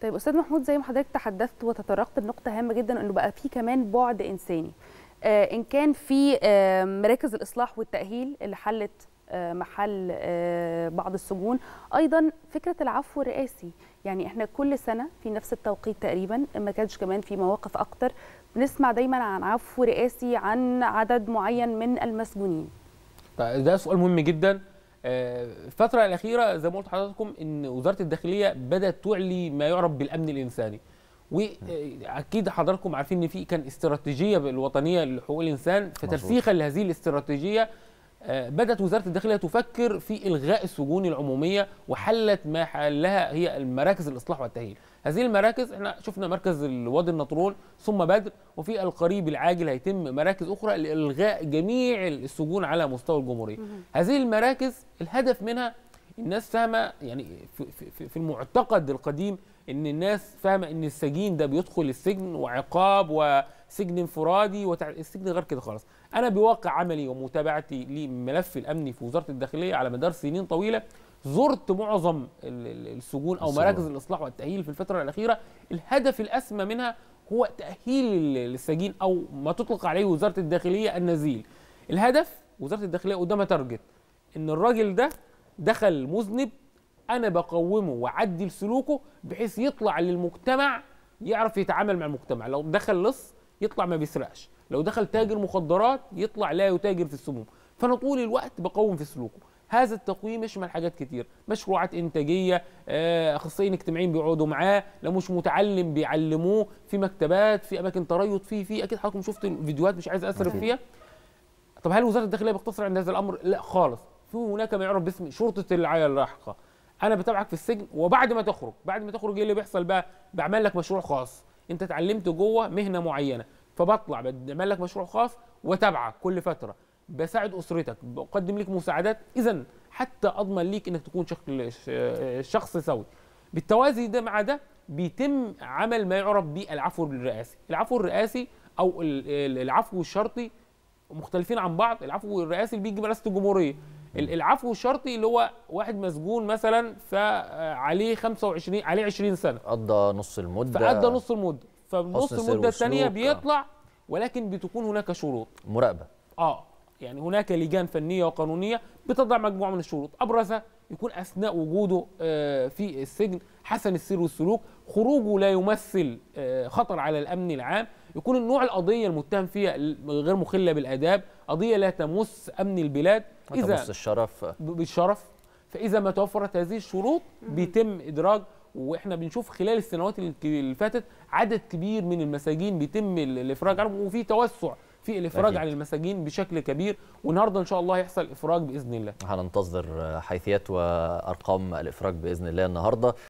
طيب استاذ محمود زي ما حضرتك تحدثت وتطرقت لنقطه هامه جدا انه بقى في كمان بعد انساني آه ان كان في آه مراكز الاصلاح والتاهيل اللي حلت آه محل آه بعض السجون ايضا فكره العفو الرئاسي يعني احنا كل سنه في نفس التوقيت تقريبا ما كانش كمان في مواقف اكتر بنسمع دايما عن عفو رئاسي عن عدد معين من المسجونين ده سؤال مهم جدا الفترة الأخيرة زي ما قلت لحضراتكم إن وزارة الداخلية بدأت تعلي ما يعرف بالأمن الإنساني واكيد حضراتكم عارفين ان في كان استراتيجيه الوطنيه لحقوق الانسان فترسيخا لهذه الاستراتيجيه بدات وزاره الداخليه تفكر في الغاء السجون العموميه وحلت ما حلها هي المراكز الاصلاح والتاهيل هذه المراكز احنا شفنا مركز الوادي النطرون ثم بدر وفي القريب العاجل هيتم مراكز اخرى لالغاء جميع السجون على مستوى الجمهوريه هذه المراكز الهدف منها الناس فاهمه يعني في, في, في المعتقد القديم ان الناس فاهمه ان السجين ده بيدخل السجن وعقاب وسجن انفرادي وتع... السجن غير كده خالص انا بواقع عملي ومتابعتي لملف الامني في وزاره الداخليه على مدار سنين طويله زرت معظم السجون او مراكز الاصلاح والتاهيل في الفتره الاخيره الهدف الاسمى منها هو تاهيل السجين او ما تطلق عليه وزاره الداخليه النزيل الهدف وزاره الداخليه قدامها تارجت ان الراجل ده دخل مذنب انا بقومه واعدل سلوكه بحيث يطلع للمجتمع يعرف يتعامل مع المجتمع لو دخل لص يطلع ما بيسرقش لو دخل تاجر مخدرات يطلع لا يتاجر في السموم فانا طول الوقت بقوم في سلوكه هذا التقويم يشمل حاجات كتير مشروعات انتاجيه اخصائيين اجتماعيين بيقعدوا معاه لو مش متعلم بيعلموه في مكتبات في اماكن تريض في في اكيد حضراتكم شفتوا الفيديوهات مش عايز اسرف فيها طب هل وزاره الداخليه بتقتصر عند هذا الامر لا خالص في هناك ما يعرف باسم شرطه الرعايه اللاحقه انا بتابعك في السجن وبعد ما تخرج بعد ما تخرج ايه اللي بيحصل بقى بعمل لك مشروع خاص انت اتعلمت جوه مهنه معينه فبطلع بعمل لك مشروع خاص واتابعك كل فتره بساعد اسرتك بقدم لك مساعدات اذا حتى اضمن ليك انك تكون شخص سوي بالتوازي ده مع ده بيتم عمل ما يعرف بالعفو الرئاسي العفو الرئاسي او العفو الشرطي مختلفين عن بعض العفو الرئاسي اللي بيجي برئاسه الجمهوريه العفو الشرطي اللي هو واحد مسجون مثلا فعليه 25 عليه 20 سنه قضى نص المده فقضى نص المده فنص المده الثانيه بيطلع ولكن بتكون هناك شروط مراقبه اه يعني هناك لجان فنيه وقانونيه بتضع مجموعه من الشروط ابرزها يكون اثناء وجوده في السجن حسن السير والسلوك خروجه لا يمثل خطر على الامن العام يكون النوع القضيه المتهم فيها غير مخله بالاداب قضيه لا تمس امن البلاد اذا تمس الشرف بالشرف فاذا ما توفرت هذه الشروط بيتم ادراج واحنا بنشوف خلال السنوات اللي فاتت عدد كبير من المساجين بيتم الافراج عنهم وفي توسع في الافراج أكيد. عن المساجين بشكل كبير والنهارده ان شاء الله هيحصل افراج باذن الله هننتظر حيثيات وارقام الافراج باذن الله النهارده